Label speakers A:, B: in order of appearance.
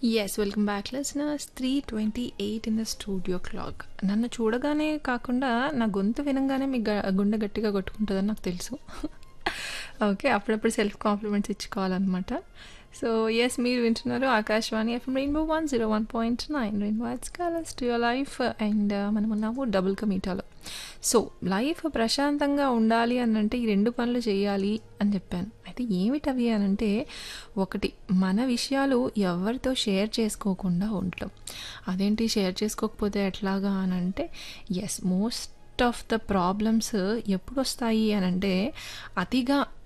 A: Yes. Welcome back listeners 3:28 in the studio clock. నన్ను చూడగానే కాకుండా నా గొంతు వినంగానే మీ గ గుండె గట్టిగా కొట్టుకుంటదని నాకు తెలుసు. ఓకే. అప్పుడప్పుడు సెల్ఫ్ కాంప్లిమెంట్స్ ఇచ్చుకోవాలనమాట. సో, యెస్ మీరు వింటున్నారు Akashvani FM rainbow 101.9 rainbow it's colours to your life and మనమున్నాము డబుల్ కమీటాలో. సో, లైఫ్ ప్రశాంతంగా ఉండాలి అనంటే ఈ 2 పనులు చేయాలి అని చెప్పాను. అయితే ఏమిటవి అనంటే, ఒకటి మన విషయాలు ఎవరితో షేర్ చేసుకోకుండా ఉండటం. అదేంటి షేర్ చేసుకోకపోతే ఎట్లాగా అనంటే, yes most of the problems ఎప్పుడొస్తాయి అనంటే, అతిగా